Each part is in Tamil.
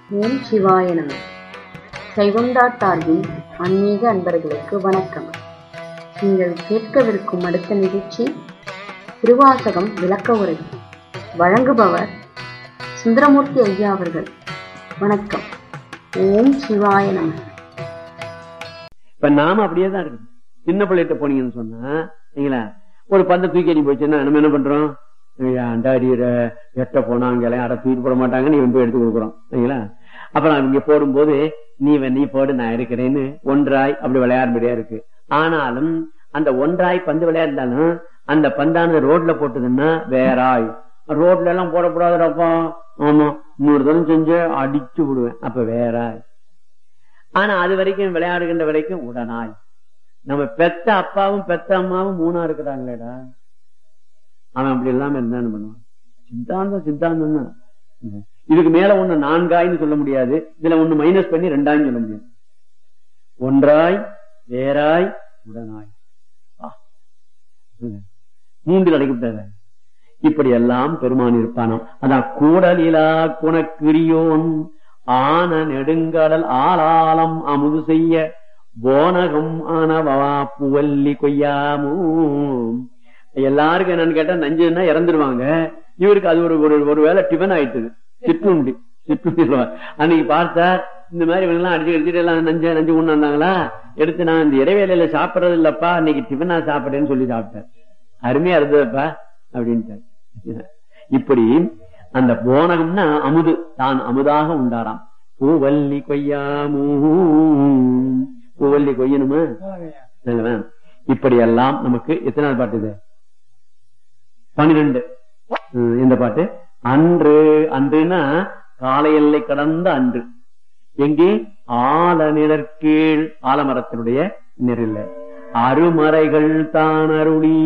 ஓம் சிவாய நம சைவந்தா சார்பில் ஆன்மீக அன்பர்களுக்கு வணக்கம் நீங்கள் கேட்கவிருக்கும் அடுத்த நிகழ்ச்சி திருவாசகம் விளக்க உரை வழங்குபவர் சுந்தரமூர்த்தி ஐயா அவர்கள் வணக்கம் ஓம் சிவாய நம இப்ப நாம அப்படியே தான் இருக்கு சின்ன பிள்ளைகிட்ட போனீங்கன்னு சொன்னா சரிங்களா ஒரு பந்த தூக்கி அடி போச்சுன்னா நம்ம என்ன பண்றோம் அண்டாடிற எட்ட போனா அங்க எல்லாம் யாரும் தூக்கி போட மாட்டாங்கன்னு இவன் போய் எடுத்து கொடுக்குறோம் சரிங்களா அப்புறம் இங்க போடும்போது நீ வே- நீ போடு நான் இருக்கிறேன்னு ஒன்றாய் அப்படி விளையாடுபடியா இருக்கு ஆனாலும் அந்த ஒன்றாய் பந்து விளையாடினாலும் அந்த பந்தானது ரோட்ல போட்டதுன்னா வேறாய் ரோட்ல எல்லாம் போடக்கூடாதுடப்பா ஆமா இன்னொரு தரம் செஞ்சு அடிச்சு விடுவேன் அப்ப வேறாய் ஆனா அது வரைக்கும் விளையாடுகின்ற வரைக்கும் உடனாய் நம்ம பெத்த அப்பாவும் பெத்த அம்மாவும் மூணா இருக்கிறாங்களேடா அவன் அப்படி இல்லாம இருந்தான்னு பண்ணுவான் சித்தாந்தம் சித்தாந்தம் தான் இதுக்கு மேல ஒண்ணு நான்காய்னு சொல்ல முடியாது இதுல ஒண்ணு மைனஸ் பண்ணி ரெண்டாய்னு சொல்ல முடியாது ஒன்றாய் வேறாய் உடனாய் ஆ. மூன்றில் அடைக்கப்பட்டது இப்படி எல்லாம் பெருமான் இருப்பானாம் அதான் கூடலிலா குணக்கிரியோன் ஆன நெடுங்கடல் ஆளாலம் அமுது செய்ய போனகம் ஆனவா புவல்லி கொய்யாமோ எல்லாருக்கும் என்னன்னு கேட்டா நஞ்சுன்னா இறந்துருவாங்க இவருக்கு அது ஒரு ஒரு ஒரு வேளை டிஃபன் ஆயிட்டுது சிற்றுண்டி சிற்றுண்டி சொல்லுவாங்க. அன்னைக்கு பார்த்தா இந்த மாதிரி இவங்க எல்லாம் அடிச்சு அடிச்சுட்டு எல்லாம் நஞ்சு நஞ்சு கொண்டு வந்தாங்களா எடுத்து நான் இந்த இடைவேளையில சாப்பிடறது இல்லப்பா இன்னைக்கு டிஃபனா சாப்பிடுறேன்னு சொல்லி சாப்பிட்டேன் அருமையா இருந்ததுப்பா அப்படின்ட்டு இப்படி அந்த போனகம்னா அமுது தான் அமுதாக உண்டாராம் பூவல்லி கொய்யாமூ பூவல்லி கொய்யணுமா இல்லையா? இப்படி எல்லாம் நமக்கு எத்தனை பாட்டு இது பன்னிரெண்டு ம், இந்த பாட்டு அன்று அன்றுனா காலை எல்லை கடந்த அன்று எங்கே ஆல நிழற்கீழ் ஆலமரத்தினுடைய நெருல அருமறைகள் தான் அருளி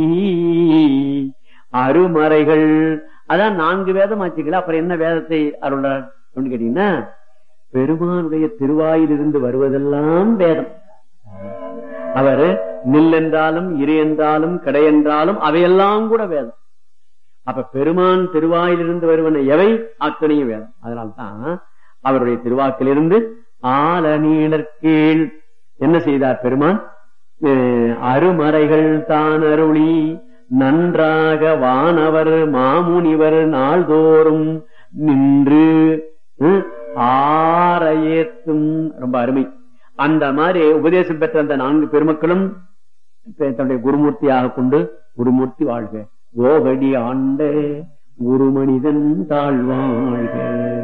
அருமறைகள் அதான் நான்கு வேதம் ஆச்சுங்களா அப்புறம் என்ன வேதத்தை அருளார் அப்படின்னு கேட்டீங்கன்னா பெருமானுடைய திருவாயிலிருந்து வருவதெல்லாம் வேதம் அவர் நில் என்றாலும் இரு என்றாலும் கடை என்றாலும் அவையெல்லாம் கூட வேதம் அப்ப பெருமான் திருவாயிலிருந்து வருவன எவை அத்தனையும் வேதம் அதனால்தான் அவருடைய திருவாக்கிலிருந்து ஆல நீளற்கீழ் என்ன செய்தார் பெருமான் அஹ் அருமறைகள் தான் அருளி நன்றாக வானவர் மாமுனிவர் நாள்தோறும் நின்று ஹம், ஆரையேத்தும் ரொம்ப அருமை அந்த மாதிரி உபதேசம் பெற்ற அந்த நான்கு பெருமக்களும் பெ- தன்னுடைய குருமூர்த்தியாக கொண்டு குருமூர்த்தி வாழ்க கோகடி ஆண்ட குரு மனிதன் தாழ்வாழ்க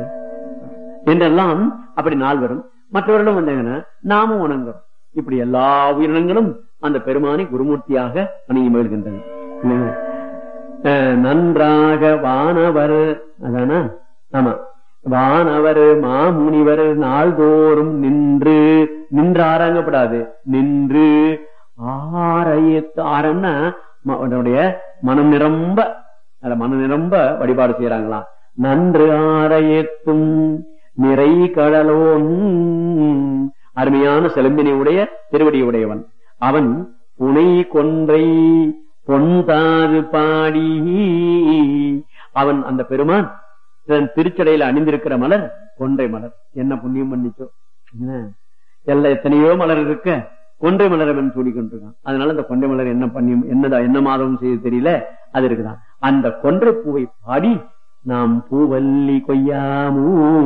என்றெல்லாம் அப்படி நாள் வரும் மற்றவர்களும் வந்தாங்கன்னா நாமும் வணங்குறோம் இப்படி எல்லா உயிரினங்களும் அந்த பெருமானை குருமூர்த்தியாக வணங்கி மகிழ்கின்றன இல்லையா? அஹ் நன்றாக வானவர் அதானா ஆமா வானவர் மாமுனிவர் நாள்தோறும் நின்று நின்று ஆராங்கப்படாது நின்று ஆரையத்து ஆரம்னா ம- அவனுடைய மனம் நிரம்ப அத மனம் நிரம்ப வழிபாடு செய்யறாங்களாம் நன்று ஆரையத்தும் நிறை கடலோன் அருமையான செலம்பினை உடைய திருவடி உடையவன் அவன் புனை கொன்றை பொன்தாது பாடி அவன் அந்த பெருமான் தன் திருச்சடையில அணிந்திருக்கிற மலர் கொன்றை மலர் என்ன புண்ணியம் பண்ணிச்சோ என்ன? எல்லா எத்தனையோ மலர் இருக்க கொன்றை மலர் அவன் சூடிக்கொண்டிருக்கான் அதனால அந்த கொன்றை மலர் என்ன பண்ணியும் என்னதா என்ன மாதம் செய்து தெரியல அது இருக்குதான் அந்த கொன்றை பூவை பாடி நாம் பூவல்லி கொய்யாமூ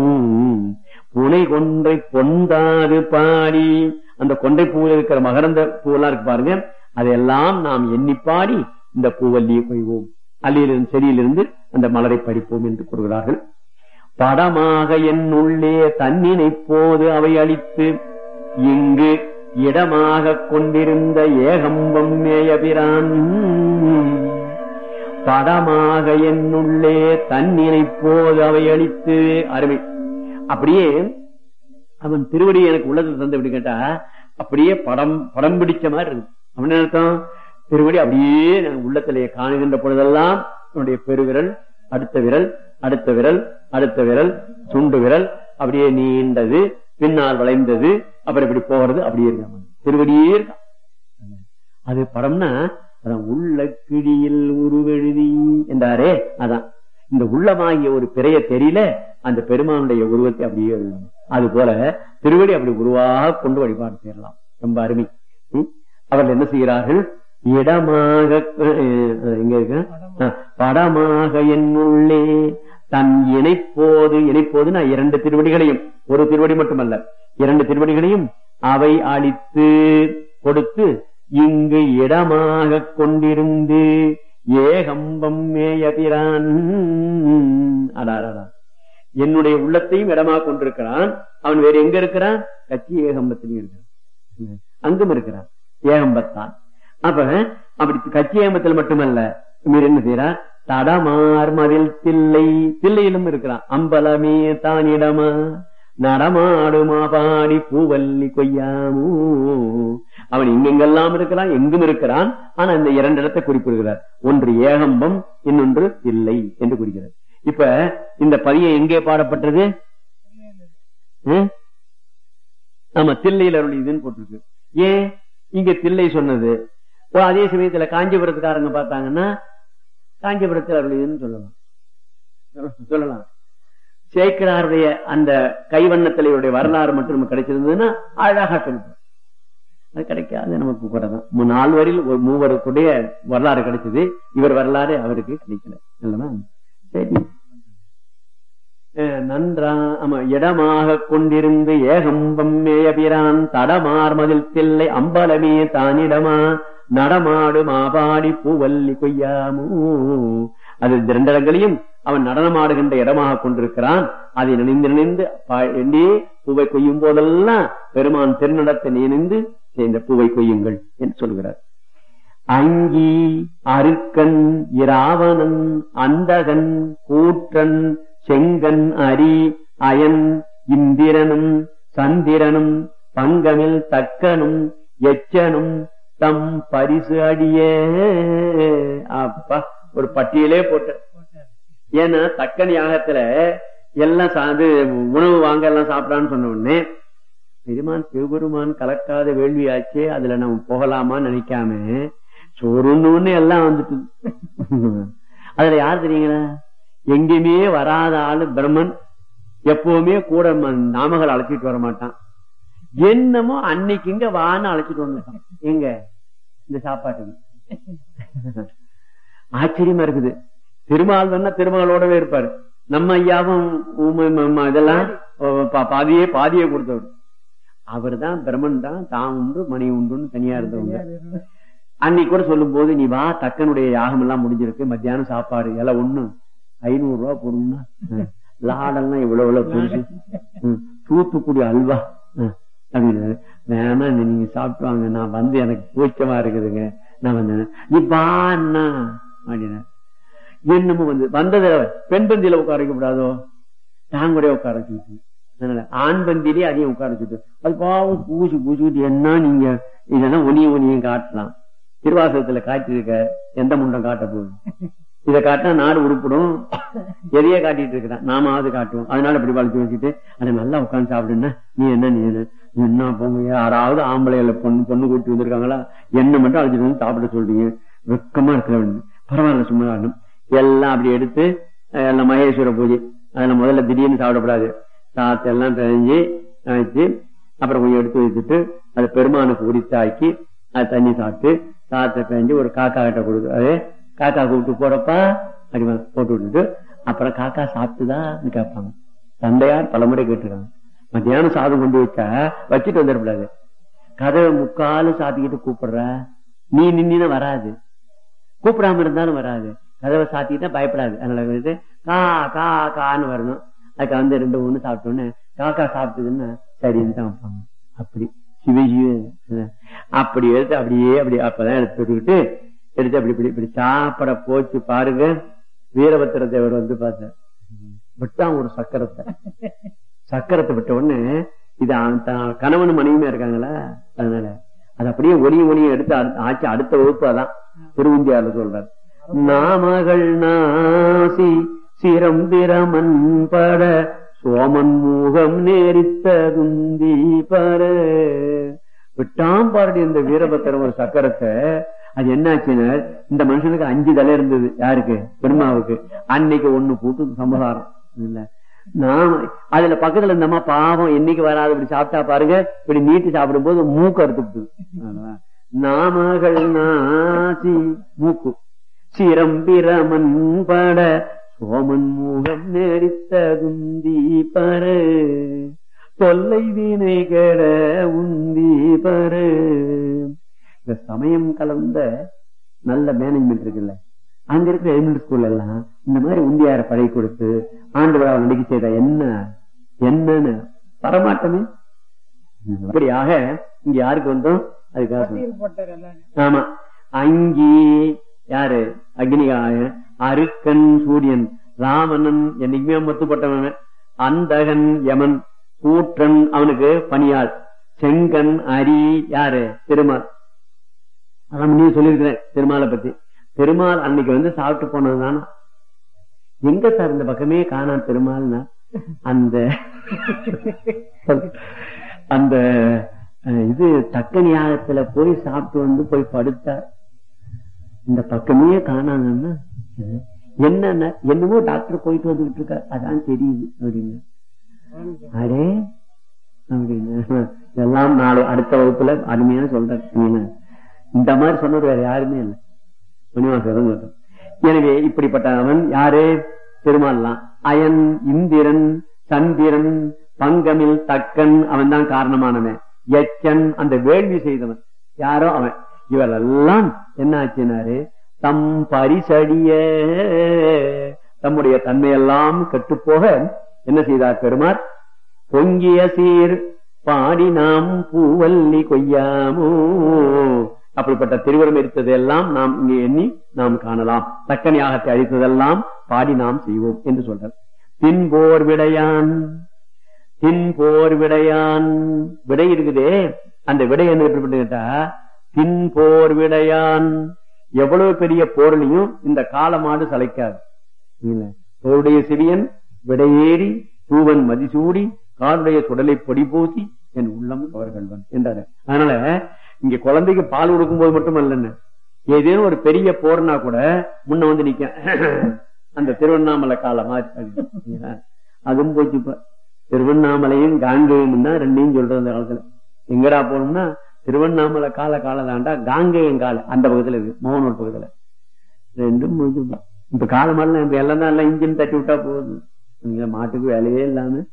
புனை கொன்றை பொந்தாது பாடி அந்த கொன்றை பூவில் இருக்கிற மகரந்த பூவெல்லாம் இருக்கு பாருங்க அதையெல்லாம் நாம் எண்ணி பாடி இந்த பூவல்லியை கொய்வோம் அல்லியிலிருந்து செடியிலிருந்து அந்த மலரை படிப்போம் என்று கூறுகிறார்கள் படமாக என் உள்ளே தன்னினை போது அவை அளித்து இங்கு இடமாக கொண்டிருந்த ஏகம்பம் மேயபிரான் படமாக என்னுள்ளே தன்னினை போது அவை அளித்து அருமை அப்படியே அவன் திருவடி எனக்கு உள்ளத்தில் தந்து அப்படி கேட்டா அப்படியே படம் படம் பிடிச்ச மாதிரி இருக்கு அவன் என்ன அர்த்தம் திருவடி அப்படியே நான் உள்ளத்திலே காணுகின்ற பொழுதெல்லாம் என்னுடைய பெருவிரல் அடுத்த விரல் அடுத்த விரல் அடுத்த விரல் சுண்டு விரல் அப்படியே நீண்டது பின்னால் வளைந்தது அப்புறம் இப்படி போகிறது அப்படியே இருக்கான் திருவடியே இருக்கான் அது படம்னா அதான் உள்ள கிழியில் உருவெழுதி என்றாரே அதான் இந்த உள்ளமாகிய ஒரு பிறைய தெரியல அந்த பெருமானுடைய உருவத்தை அப்படியே எழுதணும். அது போல திருவடி அப்படி உருவாக கொண்டு வழிபாடு செய்யலாம் ரொம்ப அருமை ம்? அவர்கள் என்ன செய்கிறார்கள் இடமாக அஹ், எங்க இருக்கு அஹ், படமாக என்னுள்ளே தன் இணைப்போது இணைப்போது நான் இரண்டு திருவடிகளையும் ஒரு திருவடி மட்டுமல்ல இரண்டு திருவடிகளையும் அவை அளித்து கொடுத்து இங்கு இடமாக கொண்டிருந்து ஏகம்பம் மேயபிரான் அடாரடா என்னுடைய உள்ளத்தையும் இடமாக கொண்டிருக்கிறான் அவன் வேற எங்க இருக்கிறான் கட்சி ஏகம்பத்திலையும் இருக்கிறான் அங்கும் இருக்கிறான் ஏகம்பத்தான் அப்ப அப்படி கட்சி ஏகம்பத்தில் மட்டுமல்ல இவர் என்ன செய்யறார் தடமார் மதில் தில்லை தில்லையிலும் இருக்கிறான் அம்பலமே தானிடமா நடமாடுமா பாடி பூவல்லி கொய்யாமோ அவன் இங்கெங்கெல்லாம் இருக்கிறான் எங்கும் இருக்கிறான் ஆனா இந்த இரண்டு இடத்தை குறிப்பிடுகிறார் ஒன்று ஏகம்பம் இன்னொன்று இல்லை என்று குறிக்கிறார் இப்ப இந்த பதியம் எங்கே பாடப்பட்டது ம்? ஆமா தில்லையில் அருளிதுன்னு போட்டிருக்கு ஏன் இங்க தில்லை சொன்னது ஓ, அதே சமயத்துல காஞ்சிபுரத்துக்காரங்க பார்த்தாங்கன்னா காஞ்சிபுரத்தில் அருளிதுன்னு சொல்லலாம் சொல்லலாம் சேக்கராருடைய அந்த கைவண்ணத்திலையுடைய வரலாறு மட்டும் நமக்கு கிடைச்சிருந்ததுன்னா அழகா சொல்லுவோம் அது கிடைக்காது நமக்கு கூட தான் மூ- நால்வரில் ஒரு மூவருக்குடைய வரலாறு கிடைச்சது இவர் வரலாறு அவருக்கு கிடைக்கல இல்லைன்னா சரி அஹ் நன்றா ஆமா இடமாக கொண்டிருந்து ஏகம்பம் மேயபிரான் தடமார் மதில் தில்லை அம்பலமே தானிடமா நடமாடு மாபாடி பூவல்லி கொய்யாமோ அது இந்த ரெண்டு இடங்களையும் அவன் நடனமாடுகின்ற இடமாக கொண்டிருக்கிறான் அதை நினைந்து நினைந்து பா- எண்ணி பூவை கொய்யும் போதெல்லாம் பெருமான் திருநடத்தை நினைந்து இந்த பூவை கொய்யுங்கள் என்று சொல்கிறார் அங்கி அருக்கன் இராவணன் அந்தகன் கூற்றன் செங்கன் அரி அயன் இந்திரனும் சந்திரனும் பங்கமில் தக்கனும் எச்சனும் தம் பரிசு அடிய அப்பா ஒரு பட்டியலே போட்ட ஏன்னா தக்கன் யாகத்துல எல்லாம் சாது உணவு வாங்க எல்லாம் சாப்பிடான்னு சொன்ன உடனே பெருமான் சிவபெருமான் கலக்காத வேள்வியாச்சே அதுல நம்ம போகலாமான்னு நினைக்காம சோறுன்னு எல்லாம் வந்துட்டு அதுல யார் தெரியுங்களா எங்கேயுமே வராத ஆளு பிரம்மன் எப்பவுமே கூட ம- நாமகள் அழைச்சிட்டு வர மாட்டான் என்னமோ அன்னைக்கு இங்க வான்னு அழைச்சிட்டு வந்துட்டான் எங்க இந்த சாப்பாட்டுக்கு ஆச்சரியமா இருக்குது திருமால் வேணா திருமகளோடவே இருப்பாரு நம்ம ஐயாவும் ஊமை ம- இதெல்லாம் பா- பாதியே பாதியே கொடுத்தவர் அவர் தான் பிரம்மன் தான் தான் உண்டு மணி உண்டுன்னு தனியா இருந்தவங்க அன்னைக்கு கூட சொல்லும் போது நீ வா தக்கனுடைய யாகம் எல்லாம் முடிஞ்சிருக்கு மத்தியானம் சாப்பாடு எல்லாம் ஒண்ணு ஐநூறு ரூபா போடும்னா ம். லாடெல்லாம் இவ்வளவு இவ்வளவு பெருசு ம். தூத்துக்குடி அல்வா ம். அப்படின்னு வேணா நீ- நீங்க சாப்பிட்டு வாங்க நான் வந்து எனக்கு கூச்சமா இருக்குதுங்க நான் வந்தேன் நீ வாண்ணா அப்படின்னா என்னமோ வந்து வந்தது பெண் பந்தியில உட்கார வைக்க கூடாதோ நான் கூட உட்கார வச்சுக்கிட்டு அதனால ஆண் பந்தியிலே அதையும் உட்கார வச்சுட்டு அது பாவம் பூசி பூசிக்கிட்டு என்ன நீங்க இதெல்லாம் ஒனியும் ஒனியும் காட்டலாம் திருவாசகத்துல காட்டியிருக்க எந்த முண்டம் காட்ட போகுது இதை காட்டினா நாடு உருப்படும் எதையே காட்டிட்டு இருக்கிறான் நாமாவது காட்டுவோம் அதனால இப்படி வளர்த்து வச்சுட்டு அதை நல்லா உட்கார்ந்து சாப்பிடுன்னா நீ என்ன நீ என்ன நீ என்ன போங்க யாராவது ஆம்பளைகளை பொண்ணு பொண்ணு கூட்டி வந்திருக்காங்களா என்ன மட்டும் அழைச்சிட்டு வந்து சாப்பிட சொல்றீங்க வெக்கமா இருக்கிற பரவாயில்ல சும்மா ஆகணும். எல்லாம் அப்படி எடுத்து அஹ், எல்லாம் மகேஸ்வர பூஜை அதுல முதல்ல திடீர்னு சாப்பிடக்கூடாது சாத்து எல்லாம் பிழைஞ்சு வச்சு அப்புறம் கொஞ்சம் எடுத்து வச்சுட்டு அது பெருமானுக்கு உரித்தாக்கி அது தண்ணி சாப்பிட்டு சாத்தை பிழைஞ்சு ஒரு காக்கா கிட்ட கொடுத்து அது காக்கா கூப்பிட்டு போறப்பா அப்படி வா- போட்டு விட்டுட்டு அப்புறம் காக்கா சாப்பிட்டுதான் கேட்பாங்க தந்தையார் பலமுறை கேட்டிருக்காங்க மத்தியானம் சாதம் கொண்டு வச்சா வச்சுட்டு வந்துடக்கூடாது கதவை முக்காலும் சாத்திக்கிட்டு கூப்பிடுற நீ நின்னா வராது கூப்பிடாம இருந்தாலும் வராது கதவை சாத்திட்டா பயப்படாது அதனால வந்து கா கா கான்னு வரணும் அதுக்கு வந்து ரெண்டு ஒண்ணு சாப்பிட்டோன்னு காக்கா சாப்பிட்டதுன்னா சரின்னு தான் வைப்பாங்க அப்படி சிவஜிவ அப்படி எடுத்து அப்படியே அப்படி அப்பதான் எடுத்துக்கிட்டு எடுத்து அப்படி இப்படி இப்படி சாப்பிட போச்சு பாருங்க வீரபத்திர தேவர் வந்து பார்த்தார் விட்டான் ஒரு சக்கரத்தை சக்கரத்தை விட்ட உடனே இது அவன் தான் கணவன் மனைவியுமே இருக்காங்களா அதனால அது அப்படியே ஒளியும் ஒளியும் எடுத்து அடுத்த- ஆச்சு அடுத்த வகுப்பு அதான் திருவந்தியார்ல சொல்றார் நாமகள் நாசி சிரம் பிரமன் பட சோமன் மூகம் நேரித்ததுந்தி பர விட்டாம் பாருடி இந்த வீரபத்திரம் ஒரு சக்கரத்தை அது என்ன ஆச்சுன்னா இந்த மனுஷனுக்கு அஞ்சு தலை இருந்தது யாருக்கு பெருமாவுக்கு அன்னைக்கு ஒண்ணு போட்டு சமகாரம் இல்ல நாம அதுல பக்கத்துல இருந்தம்மா பாவம் என்னைக்கு வராது இப்படி சாப்பிட்டா பாருங்க இப்படி நீட்டி சாப்பிடும் போது மூக்கு அறுத்துட்டு நாமகள் நாசி மூக்கு சிரம்பிரமன் பட சோமன் மூகம் நெறித்த குந்தி பர தொல்லை வீணை கெட உந்தி பர இந்த சமயம் கலந்த நல்ல மேனேஜ்மெண்ட் இருக்குல்ல அங்க இருக்கிற எலிமெண்ட் ஸ்கூல்ல எல்லாம் இந்த மாதிரி உந்தியார பழகி கொடுத்து ஆண்டு விழாவை நடிக்க செய்த என்ன என்னன்னு வரமாட்டமே அப்படியாக இங்க யாருக்கு வந்தோம் அதுக்காக ஆமா அங்கி யாரு அக்னிகாய அருக்கன் சூரியன் ராமனன் என்னைக்குமே மொத்துப்பட்டவன் அந்தகன் யமன் கூற்றன் அவனுக்கு பணியாள் செங்கன் அரி யாரு திருமால் அதான் முன்னே சொல்லியிருக்கிறேன் திருமாலை பத்தி பெருமாள் அன்னைக்கு வந்து சாப்பிட்டு போனதுதானா எங்க சார் இந்த பக்கமே காணா பெருமாள்னா அந்த அந்த இது தக்கனியாகத்துல போய் சாப்பிட்டு வந்து போய் படுத்தார் இந்த பக்கமே காணாங்கன்னா என்னன்னா என்னமோ டாக்டர் போயிட்டு வந்துகிட்டு இருக்கார் அதான் தெரியுது அப்படின்னு அடே அப்படின்னு எல்லாம் நாளை அடுத்த வகுப்புல அருமையான சொல்றேன் இந்த மாதிரி சொன்னது வேற யாருமே இல்லை மணிவாசகர் எனவே இப்படிப்பட்ட அவன் யாரு பெருமாள்லாம் அயன் இந்திரன் சந்திரன் பங்கமில் தக்கன் அவன் தான் காரணமானவன் எச்சன் அந்த வேள்வி செய்தவன் யாரோ அவன் இவரெல்லாம் என்ன ஆச்சுனாரு தம் பரிசடிய தம்முடைய தன்மையெல்லாம் கெட்டுப்போக என்ன செய்தார் பெருமார் பொங்கிய சீர் பாடி நாம் பூவல்லி கொய்யாமோ அப்படிப்பட்ட திருவரம் எரித்ததெல்லாம் நாம் இங்கே எண்ணி நாம் காணலாம் தக்கன் யாகத்தை அழித்ததெல்லாம் பாடி நாம் செய்வோம் என்று சொல்றார் பின்போர் விடையான் பின்போர் விடையான் விடை இருக்குதே அந்த விடை என்ன எப்படி கேட்டா பின்போர் விடையான் எவ்வளவு பெரிய போர்லையும் இந்த காலமாடு சளைக்காது இல்ல தோளுடைய சிறியன் விடையேறி தூவன் மதிசூடி காலுடைய சுடலை பொடி பூசி என் உள்ளம் கவர்கள்வன் என்றாரு அதனால இங்க குழந்தைக்கு பால் கொடுக்கும் போது மட்டும் அல்லன்னு ஏதேனும் ஒரு பெரிய போர்னா கூட முன்ன வந்து நிக்க அந்த திருவண்ணாமலை காலம் மாதிரி அதுவும் போச்சு இப்ப திருவண்ணாமலையும் காங்கேயம் தான் ரெண்டையும் சொல்றது அந்த காலத்துல எங்கடா போகணும்னா திருவண்ணாமலை கால கால தாண்டா காங்கேயம் கால அந்த பக்கத்துல இருக்கு மோகனூர் பக்கத்துல ரெண்டும் போச்சு இப்ப காலமெல்லாம் இப்ப எல்லாம் தான் எல்லாம் இன்ஜின் தட்டி விட்டா போகுது மாட்டுக்கு வேலையே இல்லாம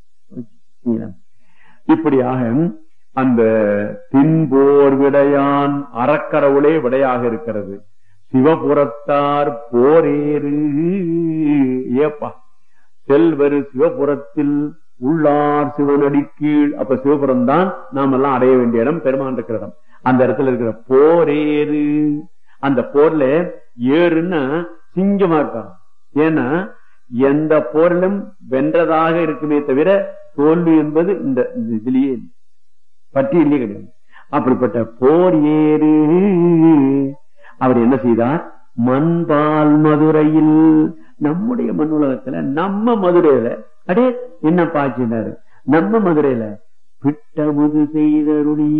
இப்படியாக அந்த தின்போர் விடையான் அறக்கடவுளே விடையாக இருக்கிறது சிவபுரத்தார் போரேறு ஏப்பா செல்வரு சிவபுரத்தில் உள்ளார் சிவனடி கீழ் அப்ப சிவபுரம் தான் நாம் எல்லாம் அடைய வேண்டிய இடம் பெருமான் இருக்கிற இடம் அந்த இடத்துல இருக்கிற போரேறு அந்த போர்ல ஏறுன்னா சிங்கமா இருக்கான் ஏன்னா எந்த போரிலும் வென்றதாக இருக்குமே தவிர தோல்வி என்பது இந்த இதுலயே பட்டியலே கிடையாது அப்படிப்பட்ட போர் ஏறு அவர் என்ன செய்தார் மண்பால் மதுரையில் நம்முடைய மண் உலகத்துல நம்ம மதுரையில அடே என்ன பாய்ச்சினாரு நம்ம மதுரையில பிட்டமுது செய்தருளி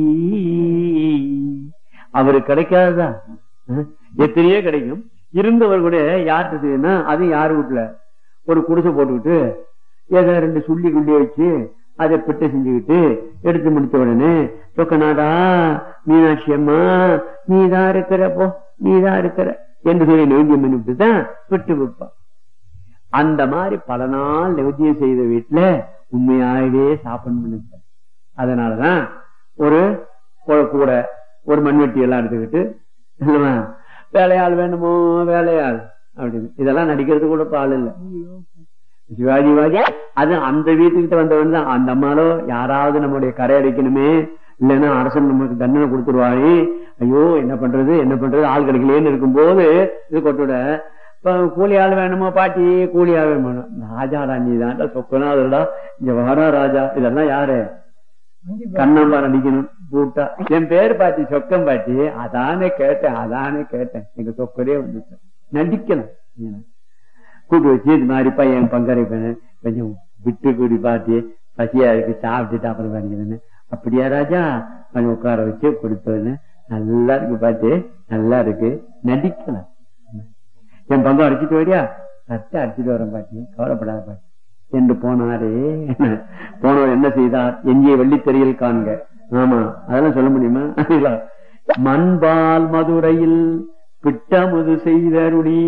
அவரு கிடைக்காததா எத்தனையோ கிடைக்கும் இருந்தவர் கூட யார்கிட்ட செய்யணும்னா அது யாரு வீட்டுல ஒரு குடிசை போட்டுக்கிட்டு ஏதோ ரெண்டு சுள்ளி குள்ளி வச்சு அதை பிட்ட செஞ்சுக்கிட்டு எடுத்து முடிச்ச உடனே சொக்கநாதா மீனாட்சி அம்மா நீதான் இருக்கிறப்போ நீதான் இருக்கிற என்று சொல்லி நெய்தியம் பண்ணிவிட்டு தான் விட்டு வைப்பான் அந்த மாதிரி பல நாள் நெய்தியம் செய்த வீட்டுல உண்மையாகவே சாப்பிடணும் அதனாலதான் ஒரு கூட ஒரு மண்வெட்டி எல்லாம் எடுத்துக்கிட்டு வேலையாள் வேணுமோ வேலையாள் அப்படின்னு இதெல்லாம் நடிக்கிறது கூட பால் இல்ல சிவாஜி வாஜி அது அந்த வீட்டுக்கிட்ட வந்தவன் தான் அந்த அம்மாலோ யாராவது நம்முடைய கரை அடைக்கணுமே இல்லைன்னா அரசன் நமக்கு தண்டனை கொடுத்துருவாரு ஐயோ என்ன பண்றது என்ன பண்றது ஆள் கிடைக்கலேன்னு இருக்கும்போது இது கொட்டுட இப்ப கூலி ஆள் வேணுமோ பாட்டி கூலி ஆள் வேணுமோ ராஜா ராணி தான் சொக்கனாதரடா இங்க வாரா ராஜா இதெல்லாம் யாரு கண்ணம்பார் அடிக்கணும் கூட்டா என் பேர் பாட்டி சொக்கம் பாட்டி அதானே கேட்டேன் அதானே கேட்டேன் எங்க சொக்கரே வந்துச்சு நடிக்கணும் கூட்டு வச்சு இது மாதிரிப்பா என் பங்கரைப்பேன் கொஞ்சம் விட்டு கூடி பாத்தி பசியா இருக்கு சாப்பிட்டுட்டு அப்புறம் பண்ணிக்கிறேன்னு அப்படியா ராஜா கொஞ்சம் உட்கார வச்சு கொடுத்தோன்னு நல்லா இருக்கு பாட்டு நல்லா இருக்கு நடிக்கலாம் என் பங்கம் அடிச்சுட்டு வரியா சட்டை அடிச்சுட்டு வரேன் பாட்டி கவலைப்படாத பாட்டி என்று போனாரே போனவர் என்ன செய்தார் எங்கே வெள்ளித்தெறியில் காண்க ஆமா அதெல்லாம் சொல்ல முடியுமா இல்ல. மண்பால் மதுரையில் பிட்டமுது செய்தருடி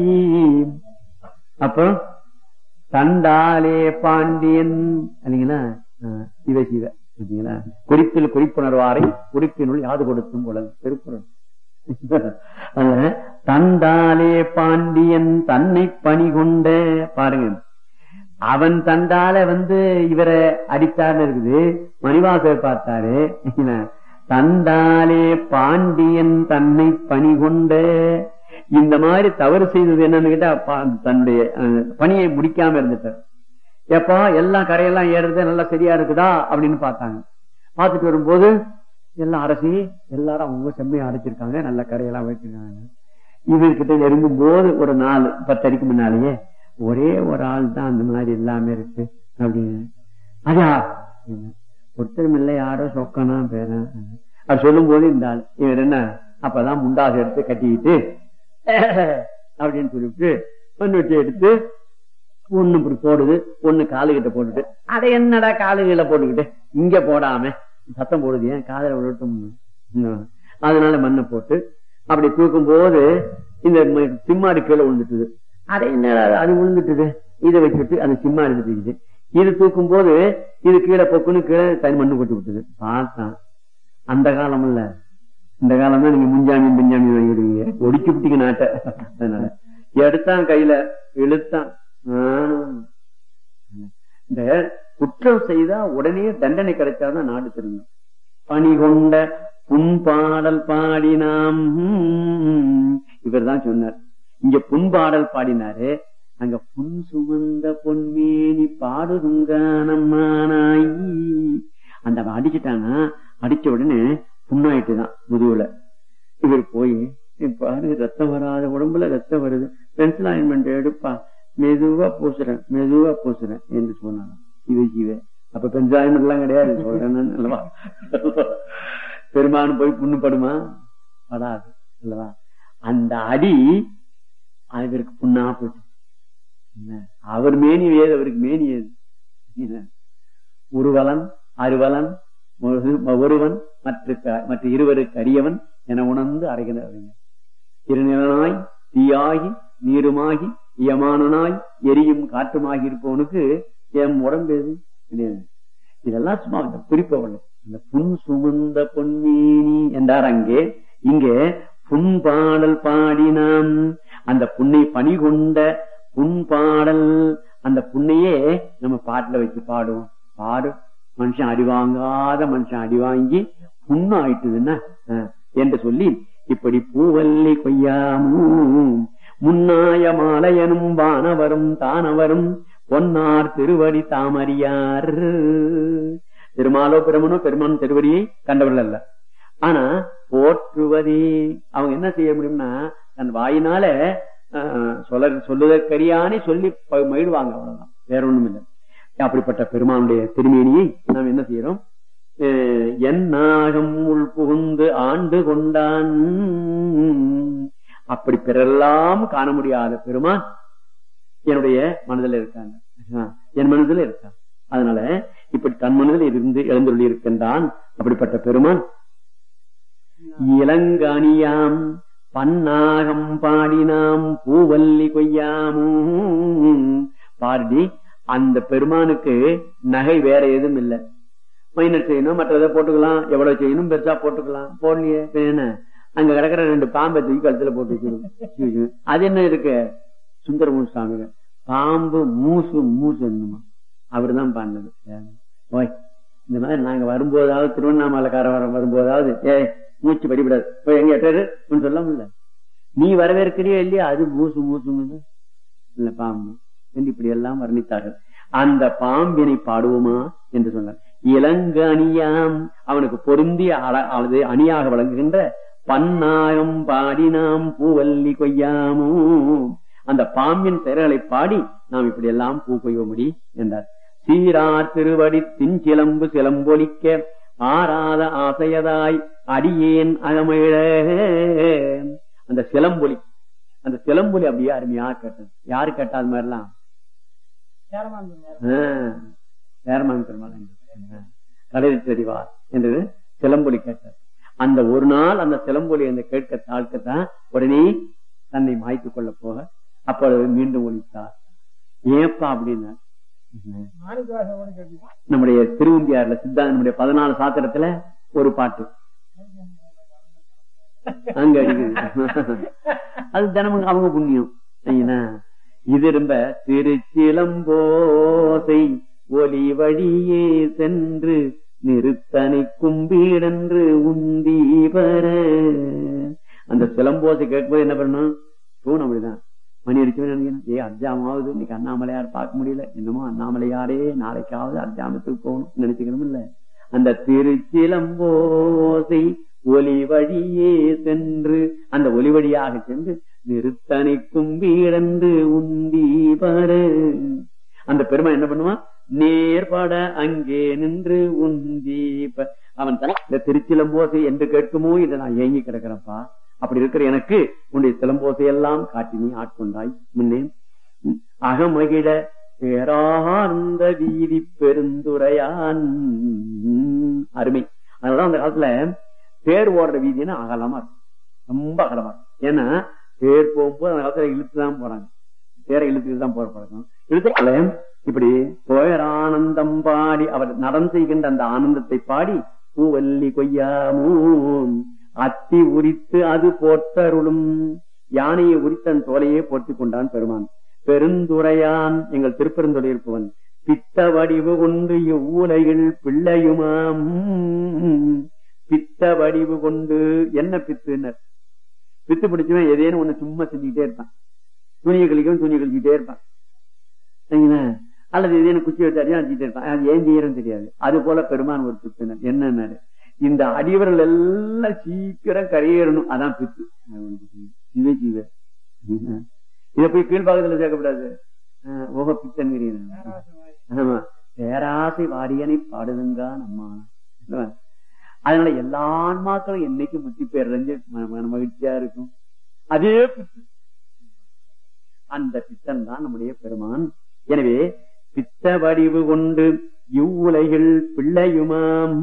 அப்புறம் தண்டாலே பாண்டியன் இல்லைங்களா ஆ, சிவ சிவ சரிங்களா குறிப்பில் குறிப்புணர்வாரை குறிப்பினுள் யாது கொடுத்தும் போல திருக்குறள் அதுல, தண்டாலே பாண்டியன் தன்னை பணி கொண்ட பாருங்க அவன் தண்டால வந்து இவரை அடித்தார்னு இருக்குது மணிவாசர் பார்த்தாரு என்ன, தண்டாலே பாண்டியன் தன்னை பணி கொண்ட இந்த மாதிரி தவறு செய்தது என்னன்னு கேட்டா பா- தன்னுடைய அஹ், பணியை முடிக்காம இருந்துட்டார் எப்பா எல்லாம் கரையெல்லாம் ஏறுறது நல்லா சரியா இருக்குதா அப்படின்னு பார்த்தாங்க பார்த்துட்டு வரும்போது எல்லாம் அரசி எல்லாரும் அவங்க செம்மையா அரைச்சிருக்காங்க நல்ல கரையெல்லாம் வச்சிருக்காங்க இவர்கிட்ட நெருங்கும் போது ஒரு நாலு பத்தடிக்கு முன்னாலேயே ஒரே ஒரு ஆள் தான் அந்த மாதிரி இல்லாம இருக்கு அப்படின்னு அதா ஒருத்தரும் இல்லை யாரோ சொக்கனா பேர அது சொல்லும் போது இந்த ஆள் இவர் என்ன அப்பதான் முண்டாக எடுத்து கட்டிக்கிட்டு அப்படின்னு சொல்லிட்டு மண்வெட்டி எடுத்து ஒண்ணு இப்படி போடுது ஒண்ணு காலு கிட்ட போட்டுட்டு அட என்னடா காலு கீழே போட்டுக்கிட்டு இங்க போடாம சத்தம் போடுது ஏன் காதல விழட்டும் ம். அதனால மண்ணை போட்டு அப்படி தூக்கும் போது இந்த ம- சிம்மாடி கீழே விழுந்துட்டுது அட என்னடா அது? அது விழுந்துட்டுது இதை வச்சுட்டு அந்த சிம்மா எடுத்துட்டு இது தூக்கும் போது இது கீழே பொக்குன்னு கீழே தனி மண்ணு கொட்டி விட்டுது பார்த்தான் அந்த காலம் இல்ல இந்த காலம் தான் நீங்க முஞ்சாமி பிஞ்சாமி வாங்கிடுவீங்க ஒடிச்சு விட்டீங்க நாட்டை அதனால எடுத்தான் கையில இழுத்தான் ஆனும். இந்த குற்றம் செய்தா உடனே தண்டனை கிடைச்சாதான் நாடு திரும்பும் பணி கொண்ட புண்பாடல் பாடினாம் இவர் தான் சொன்னார் இங்க புண்பாடல் பாடினாரு அங்க புன் சுமந்த பொன்மேனி பாடுதுங்கானம்மானாய் அந்த அவன் அடிச்சுட்டானா அடிச்ச உடனே புண்ணாயிட்டுதான் முதுகுல இவர் போய் பாரு ரத்தம் வராத உடம்புல ரத்தம் வருது பென்சில் ஆயின்மெண்ட் எடுப்பா மெதுவா பூசுறேன் மெதுவா பூசுறேன் என்று சொன்னாங்க சிவ சிவ அப்ப பென்சில் ஆயின்மெண்ட் எல்லாம் கிடையாது சொல்றேன் நான் அல்லவா பெருமான் போய் புண்ணு படுமா படாது அல்லவா அந்த அடி அவருக்கு புண்ணா போச்சு என்ன? அவர் மேனி ஏது அவருக்கு மேனி ஏது என்ன? ஒருவலன் அறுவலன் ஒரு- ஒருவன் மற்ற க- மற்ற இருவருக்கு அரியவன் என உணர்ந்து அறைகிறார் திருநிலனாய் தீயாகி நீருமாகி இயமானனாய் எரியும் காற்றுமாகி இருப்பவனுக்கு என் உடம்பு எது கிடையாது. இதெல்லாம் சும்மா இந்த குறிப்பவள் அந்த புன் சுமந்த பொன்மேனி என்றார் அங்கே இங்கே புண்பாடல் பாடினாம் அந்த புண்ணை பணி கொண்ட புண்பாடல் அந்த புண்ணையே நம்ம பாட்டுல வச்சு பாடுவோம் பாடு மனுஷன் அடி வாங்காத மனுஷன் அடி வாங்கி புண்ணு ஆயிட்டுதுன்னா அஹ், என்று சொல்லி இப்படி பூவல்லி கொய்யாமும் முன்னாய மாலையனும் வானவரும் தானவரும் பொன்னார் திருவடி தாமறியார் திருமாலோ பெருமனோ பெருமான் திருவடியை கண்டவர்கள் அல்ல ஆனா போற்றுவதே அவங்க என்ன செய்ய முடியும்னா தன் வாயினால ஆஹ், சொல்ல சொல்லுதற்கரியானே சொல்லி ப- மகிழ்வாங்க அவ்வளவுதான் வேற ஒண்ணும் இல்லை அப்படிப்பட்ட பெருமானுடைய திருமேனியை நாம் என்ன செய்யறோம் அஹ், என் நாகம் உள் புகுந்து ஆண்டு கொண்டான் அப்படி பிறரெல்லாம் காண முடியாத பெருமான் என்னுடைய மனதில் இருக்காங்க ஆஹ், என் மனதில் இருக்கான் அதனால இப்படி தன் மனதில் இருந்து எழுந்துள்ளி இருக்கின்றான் அப்படிப்பட்ட பெருமான் இளங்கனியாம் பன்னாகம் பாடினாம் பூவல்லி கொய்யாமும் பாடி அந்த பெருமானுக்கு நகை வேற எதுவும் இல்லை மைனர் செய்யணும் மற்றதை போட்டுக்கலாம் எவ்வளவு செய்யணும் பெருசா போட்டுக்கலாம் போடலையே பின்ன என்ன அங்க கிடக்குற ரெண்டு பாம்பை தூக்கி கழுத்துல போட்டு வச்சிருக்கோம் அது என்ன இருக்கு சுந்தரமூர் சாமி பாம்பு மூசு மூசு என்னமா அவர்தான் பண்ணது ஓய் இந்த மாதிரி நாங்க வரும்போதாவது திருவண்ணாமலைக்கார வர வரும்போதாவது ஏய் மூச்சு படிப்படாது போய் எங்க எட்டாரு சொல்ல முடியல நீ வரவேற்கிறியோ இல்லையா அது மூசு மூசுங்க இல்ல பாம்பு என்று இப்படி எல்லாம் வர்ணித்தார்கள் அந்த பாம்பினை பாடுவோமா என்று சொன்னார் இளங்க அணியாம் அவனுக்கு பொருந்திய அழ- அது அணியாக வழங்குகின்ற பன்னாகம் பாடினாம் பூவல்லி கொய்யாமோ அந்த பாம்பின் பெயர்களை பாடி நாம் இப்படி எல்லாம் பூ கொய்ய முடி என்றார் சீரார் திருவடி தின் சிலம்பு சிலம்பொலிக்க ஆறாத ஆசையதாய் அடியேன் அகமிழ அந்த சிலம்பொலி அந்த சிலம்பொலி அப்படியே அருமையா கேட்டது யாரு கேட்டா அது மாதிரிலாம் வேறமான் பெருமாள் கடலில் தெரிவார் என்று சிலம்பொலி கேட்டார் அந்த ஒரு நாள் அந்த சிலம்பொலி அந்த கேட்க தாழ்க்கத்தான் உடனே தன்னை மாய்த்து கொள்ள போக அப்பொழுது மீண்டும் ஒழித்தார் ஏப்பா அப்படின்னா நம்முடைய திருவந்தியார்ல சித்தா நம்முடைய பதினாலு சாத்திரத்துல ஒரு பாட்டு அங்க அடிக்குது அது தினமும் அவங்க புண்ணியம் சரிங்களா இது ரொம்ப திருச்சிலம்போசை ஒலி வழியே சென்று நிறுத்தனை கும்பீடென்று உந்தி வர அந்த சிலம்போசை கேட்கும்போது என்ன பண்ணணும் தூண் அப்படிதான் மணி அடிச்சு நினைக்கிறேன் ஏ அர்ஜாமாவது இன்னைக்கு அண்ணாமலையார் பார்க்க முடியல என்னமோ அண்ணாமலையாரே நாளைக்காவது அர்ஜாமத்துக்கு போகணும் நினைச்சுக்கணும் இல்ல அந்த திருச்சிலம்போசை ஒலி வழியே சென்று அந்த ஒலி வழியாக சென்று நிறுத்தனை கும்பீடென்று உந்தி வர அந்த பெருமை என்ன பண்ணுவான் நேர்பட அங்கே நின்று உந்தி அவன் இந்த திருச்சிலம்போசை என்று கேட்குமோ இதை நான் ஏங்கி கிடக்கிறப்பா அப்படி இருக்கிற எனக்கு உன்னுடைய சிலம்போசை எல்லாம் காட்டி நீ ஆட்கொண்டாய் முன்னே அகமகிழ பேரார்ந்த வீதி பெருந்துரையான் அருமை அதனால அந்த காலத்துல தேர் ஓடுற வீதினா அகலமா இருக்கும் ரொம்ப அகலமா இருக்கும் ஏன்னா தேர் போகும்போது அந்த காலத்துல இழுத்துதான் போறாங்க தேரை இழுத்துட்டு தான் போற பழக்கம் இழுத்து இப்படி போயரானந்தம் பாடி அவர் நடம் செய்கின்ற அந்த ஆனந்தத்தை பாடி பூவல்லி கொய்யாமூன் அத்தி உரித்து அது போட்டருளும் யானையை உரித்தன் தோலையே போர்த்தி கொண்டான் பெருமான் பெருந்துரையான் எங்கள் திருப்பெருந்துறை இருப்பவன் பித்த வடிவு கொண்டு இவ்வுலையில் பிள்ளையுமாம் பித்த வடிவு கொண்டு என்ன பித்துனர் பித்து பிடிச்சவன் எதேனும் ஒண்ணு சும்மா செஞ்சுக்கிட்டே இருப்பான் துணியை கழிக்கவும் துணியை கழிச்சுட்டே இருப்பான் சரிங்களா அல்லது இதே குச்சி வச்சு அடியா அடிச்சுட்டே இருப்பான் அது ஏன் செய்யறன்னு தெரியாது அது போல பெருமான் ஒரு பித்துனர் என்னன்னாரு இந்த அடிவர்கள் எல்லாம் சீக்கிரம் கரையேறணும் அதான் பித்து சிவ சிவ இத போய் கீழ்பாகத்துல சேர்க்கப்படாது ஓக பித்தன்கிறீங்க ஆமா பேராசை வாரியனை பாடுதுங்க நம்மா அதனால எல்லா ஆன்மாக்களும் என்னைக்கு முத்தி பேரடைஞ்சு மகிழ்ச்சியா இருக்கும் அதே பித்து அந்த பித்தன் தான் நம்முடைய பெருமான் எனவே பித்த வடிவு கொண்டு இவ்வுலகில் பிள்ளையுமாம்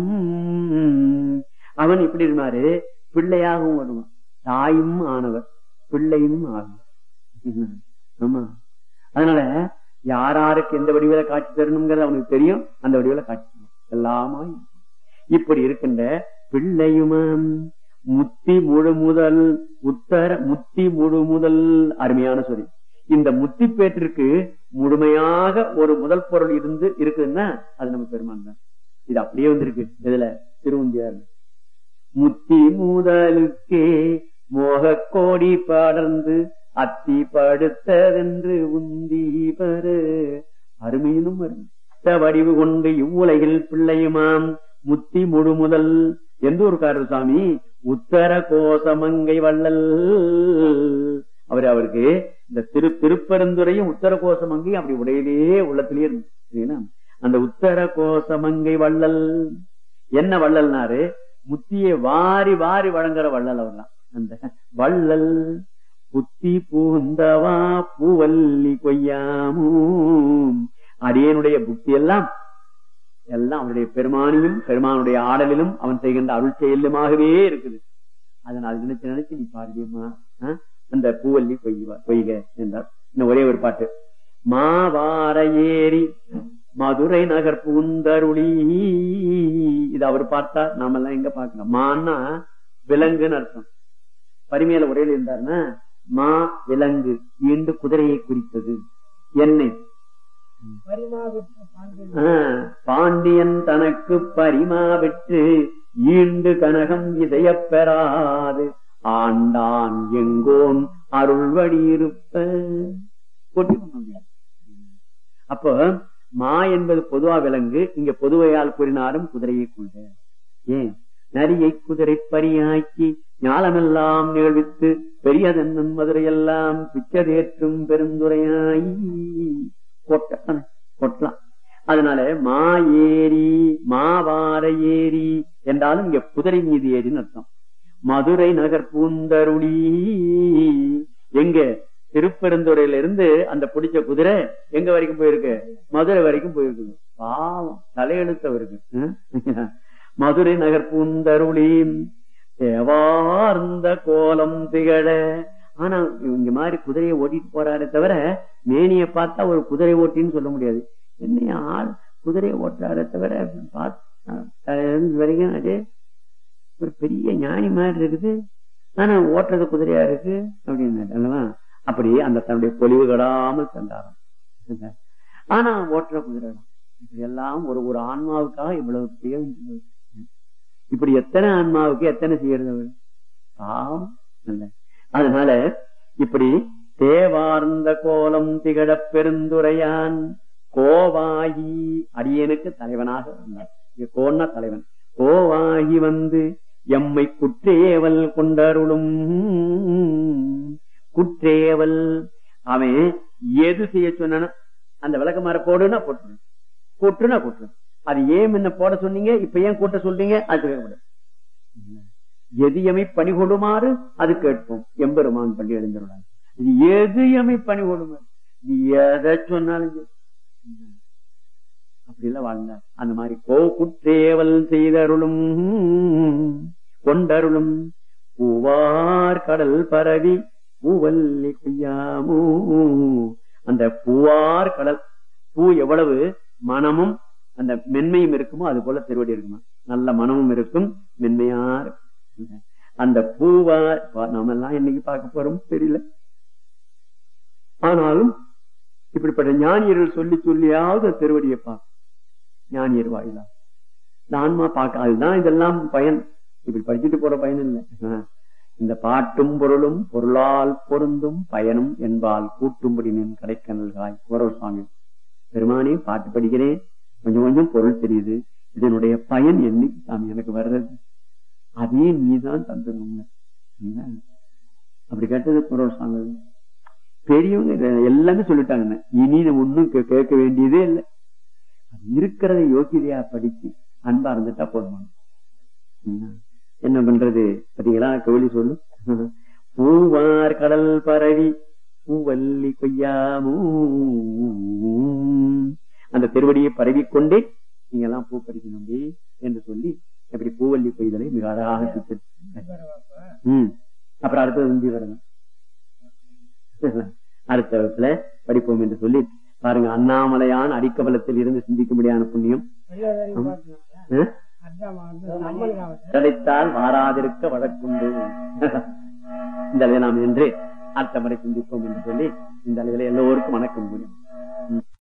அவன் இப்படி இருந்தாரு பிள்ளையாகவும் வருவான் தாயும் ஆனவர் பிள்ளையும் ஆகும் ஆமா அதனால யாராருக்கு எந்த வடிவில காட்சி தரணுங்கிறது அவனுக்கு தெரியும் அந்த வடிவில காட்சி தரணும் எல்லாமா இப்படி இருக்கின்ற பிள்ளையுமாம் முத்தி முழு முதல் உத்தர முத்தி முழு முதல் அருமையான சொல்லி இந்த முத்தி பேற்றிற்கு முழுமையாக ஒரு முதல் பொருள் இருந்து இருக்குதுன்னா அது நம்ம பெருமான் தான் இது அப்படியே வந்திருக்கு இதுல திருவந்தியார் முத்தி முதலுக்கே மோக கோடி படர்ந்து அத்தி படுத்ததென்று உந்தி பரு அருமையினும் அருமை வடிவு கொண்டு இவ்வுலகில் பிள்ளையுமாம் முத்தி முழு முதல் எந்த ஊருக்காரர் சாமி உத்தர கோசமங்கை வள்ளல் அவர் அவருக்கு இந்த திரு திருப்பெருந்துறையும் உத்தர கோசமங்கை அப்படி உடையிலேயே உள்ளத்திலேயே இருந்து அந்த உத்தர கோசமங்கை வள்ளல் என்ன வள்ளல்னாரு முத்தியை வாரி வாரி வழங்குற வள்ளல் அவர் தான் அந்த வள்ளல் புத்தி பூந்தவா பூவல்லி கொய்யாமும் அடியனுடைய புத்தி எல்லாம் எல்லாம் அவனுடைய பெருமானிலும் பெருமானுடைய ஆடலிலும் அவன் செய்கின்ற அருள் செயலுமாகவே இருக்குது அதனால் நினைச்சு நினைச்சு நீ பாருமா அந்த பூவல்லி கொய்வா கொய்க என்றார் இன்னும் ஒரே ஒரு பாட்டு மாவார ஏரி மதுரை நகர் பூந்தருளி இது அவர் பார்த்தா நாம எல்லாம் எங்க பாக்கலாம் மான்னா விலங்குன்னு அர்த்தம் பரிமையில உரையில் இருந்தாருன்னா மா விலங்கு ஈண்டு குதிரையை குறித்தது என்னை பாண்டியன் தனக்கு பரிமா விட்டு ஈண்டு கனகம் இசையப் பெறாது ஆண்டான் எங்கோன் அருள்வடி இருப்ப அப்போ மா என்பது பொதுவா விலங்கு இங்க பொதுவையால் கூறினாரும் குதிரையை கொண்ட ஏன் நரியை குதிரை பரியாக்கி ஞாலமெல்லாம் நிகழ்வித்து பெரியதென்னும் மதுரையெல்லாம் பிச்சதேற்றும் பெருந்துரையாய் கொட்டலாம் கொட்டலாம் அதனால மா ஏரி மாவார ஏரி என்றாலும் இங்க குதிரை மீது ஏரின்னு அர்த்தம் மதுரை நகர் பூந்தருளி எங்க திருப்பெருந்துறையில இருந்து அந்த பிடிச்ச குதிரை எங்க வரைக்கும் போயிருக்கு மதுரை வரைக்கும் போயிருக்குது பாவம் தலையெழுத்தவருக்கு ம்? மதுரை நகர் பூந்தருளி தேவார்ந்த கோலம் திகழ ஆனா இங்க மாதிரி குதிரையை ஓட்டிட்டு போறாரே தவிர மேனிய பார்த்தா ஒரு குதிரை ஓட்டின்னு சொல்ல முடியாது என்ன ஆள் குதிரையை ஓட்டுறாரே தவிர பார்த்தா இது வரைக்கும் அது ஒரு பெரிய ஞானி மாதிரி இருக்குது ஆனா ஓட்டுறது குதிரையா இருக்கு அப்படின்னு அல்லவா அப்படி அந்த தன்னுடைய பொலிவு கடாமல் சென்றாராம் ஆனா ஓட்டுற குதிரை தான். இப்படி எல்லாம் ஒரு ஒரு ஆன்மாவுக்காக இவ்வளவு செய்ய வேண்டியது இப்படி எத்தனை ஆன்மாவுக்கு எத்தனை செய்யறது அவர் பாவம் இல்ல அதனால இப்படி தேவார்ந்த கோலம் திகழப் பெருந்துரையான் கோவாகி அடியனுக்கு தலைவனாக இருந்தார் இங்க கோன்னா தலைவன் கோவாகி வந்து எம்மை குற்றேவல் கொண்டருளும் குற்றேவல் அவன் எது செய்ய சொன்னானோ அந்த விளக்க மாற போடுன்னா போட்டுருணும் கூட்டுனா கூட்டுரும் அது ஏன் என்ன போட சொன்னீங்க இப்ப ஏன் கூட்ட சொல்றீங்க அது கேட்கக்கூடாது எது எமை பணி கொள்ளுமாறு அது கேட்போம் எம்பெருமான் பண்ணி எழுந்திருந்தாங்க இது எது எமை பணி கொள்ளுமாறு நீ எதை சொன்னாலும் சரி. அப்படி எல்லாம் வாழ்ந்தார் அந்த மாதிரி கோ குற்றேவல் செய்தருளும் கொண்டருளும் பூவார் கடல் பரவி பூவல்லி கொய்யாமோ அந்த பூவார் கடல் பூ எவ்வளவு மனமும் அந்த மென்மையும் இருக்குமோ அது போல திருவடி இருக்குமா நல்ல மனமும் இருக்கும் மென்மையா இருக்கும் அந்த பூவார் நாம எல்லாம் என்னைக்கு பார்க்க போறோம் தெரியல ஆனாலும் இப்படிப்பட்ட ஞானியர்கள் சொல்லி சொல்லியாவது திருவடியை பார்க்க ஞானியர் வாயிலா இந்த ஆன்மா பார்க்க அதுதான் இதெல்லாம் பயன் இப்படி படிச்சுட்டு போற பயன் இல்லை ஆஹ். இந்த பாட்டும் பொருளும் பொருளால் பொருந்தும் பயனும் என்பால் கூட்டும்படி நின் கடைக்கனல்காய் குரல் சுவாமி பெருமானே பாட்டு படிக்கிறேன் கொஞ்சம் கொஞ்சம் பொருள் தெரியுது இதனுடைய பயன் என்ன சாமி எனக்கு வர்றது அதையும் நீதான் தந்துடணும் அப்படி கேட்டது குரல் சுவாமி பெரியவங்க இத எல்லாமே சொல்லிட்டாங்க இனி நம்ம ஒண்ணும் கே- கேட்க வேண்டியதே இல்லை அது இருக்கிறத யோகிதையா படிச்சு அன்பா இருந்துட்டா போதும் என்ன? என்ன பண்றது பாத்தீங்களா கவிழி சொல்லு பூவார் கடல் பரவி பூவல்லி கொய்யாமூ அந்த திருவடியை பரவிக்கொண்டே நீங்க எல்லாம் பூ பறிக்கணும் அப்படி என்று சொல்லி எப்படி பூவல்லி கொய்தலை மிக அழகாக சித்தரி- ம் அப்புறம் அடுத்தது உந்தி வரணும் அடுத்த வகுப்புல படிப்போம் என்று சொல்லி பாருங்க அண்ணாமலையான் அடிக்கபலத்தில் இருந்து சிந்திக்கும்படியான புண்ணியம் ஆ? கிடைத்தால் வாராதிருக்க வழக்குண்டு இந்த அளவில் நாம் என்று அடுத்த முறை சிந்திப்போம் என்று சொல்லி இந்த அளவில் எல்லோருக்கும் வணக்கம் கூறினோம்